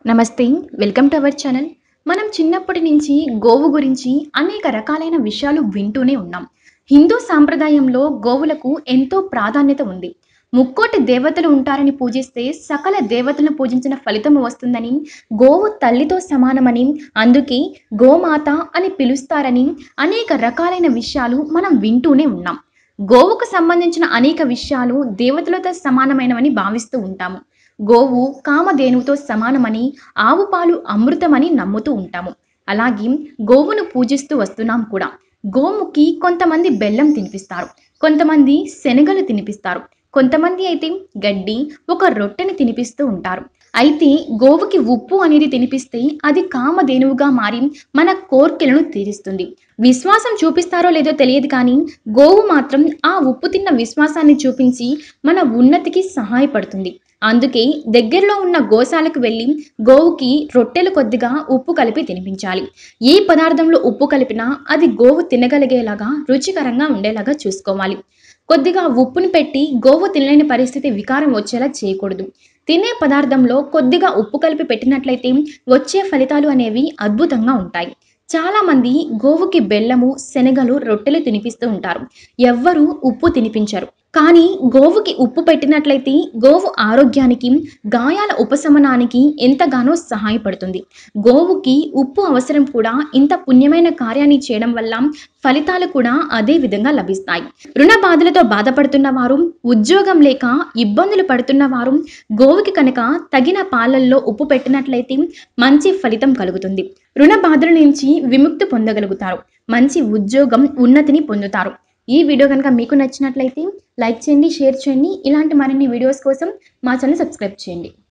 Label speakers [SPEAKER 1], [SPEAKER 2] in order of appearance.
[SPEAKER 1] నమస్తే welcome to our channel మనం చిన్నప్పటి నుంచి గోవు గురించి అనేక రకాలైన విషయాలు వింటూనే ఉన్నాం హిందూ సాంప్రదాయంలో గోవులకు ఎంతో ప్రాధాన్యత ఉంది ముక్కోటి దేవతలు ఉంటారని పూజిస్తే సకల దేవతలను పూజించిన ఫలితం వస్తుందని గోవు తల్లితో సమానమని అందుకే గోమాత అని పిలుస్తారని అనేక రకాలైన విషయాలు మనం వింటూనే ఉన్నాం గోవుకు సంబంధించిన అనేక విషయాలు దేవతలతో సమానమైనవని భావిస్తూ ఉంటాము గోవు కామధేనువుతో సమానమని ఆవు పాలు అమృతమని నమ్ముతూ ఉంటాము అలాగే గోవును పూజిస్తూ వస్తున్నాం కూడా గోముకి కొంతమంది బెల్లం తినిపిస్తారు కొంతమంది శనగలు తినిపిస్తారు కొంతమంది అయితే గడ్డి ఒక రొట్టెని తినిపిస్తూ ఉంటారు అయితే గోవుకి ఉప్పు అనేది తినిపిస్తే అది కామధేనువుగా మారి మన కోర్కెలను తీరుస్తుంది విశ్వాసం చూపిస్తారో లేదో తెలియదు కానీ గోవు మాత్రం ఆ ఉప్పు తిన్న విశ్వాసాన్ని చూపించి మన ఉన్నతికి సహాయపడుతుంది అందుకే దగ్గరలో ఉన్న గోశాలకు వెళ్ళి గోవుకి రొట్టెలు కొద్దిగా ఉప్పు కలిపి తినిపించాలి ఏ పదార్థంలో ఉప్పు కలిపినా అది గోవు తినగలిగేలాగా రుచికరంగా ఉండేలాగా చూసుకోవాలి కొద్దిగా ఉప్పుని పెట్టి గోవు తినలేని పరిస్థితి వికారం వచ్చేలా చేయకూడదు తినే పదార్థంలో కొద్దిగా ఉప్పు కలిపి పెట్టినట్లయితే వచ్చే ఫలితాలు అనేవి అద్భుతంగా ఉంటాయి చాలా మంది గోవుకి బెల్లము శనగలు రొట్టెలు తినిపిస్తూ ఉంటారు ఎవ్వరూ ఉప్పు తినిపించరు కానీ గోవుకి ఉప్పు పెట్టినట్లయితే గోవు ఆరోగ్యానికి గాయాల ఉపశమనానికి ఎంతగానో సహాయపడుతుంది గోవుకి ఉప్పు అవసరం కూడా ఇంత పుణ్యమైన కార్యాన్ని చేయడం వల్ల ఫలితాలు కూడా అదే విధంగా లభిస్తాయి రుణ బాధలతో బాధపడుతున్న వారు ఉద్యోగం లేక ఇబ్బందులు పడుతున్న వారు గోవుకి కనుక తగిన పాలల్లో ఉప్పు పెట్టినట్లయితే మంచి ఫలితం కలుగుతుంది రుణ బాధల నుంచి విముక్తి పొందగలుగుతారు మంచి ఉద్యోగం ఉన్నతిని పొందుతారు ఈ వీడియో కనుక మీకు నచ్చినట్లయితే లైక్ చేయండి షేర్ చేయండి ఇలాంటి మరిన్ని వీడియోస్ కోసం మా ఛానల్ సబ్స్క్రైబ్ చేయండి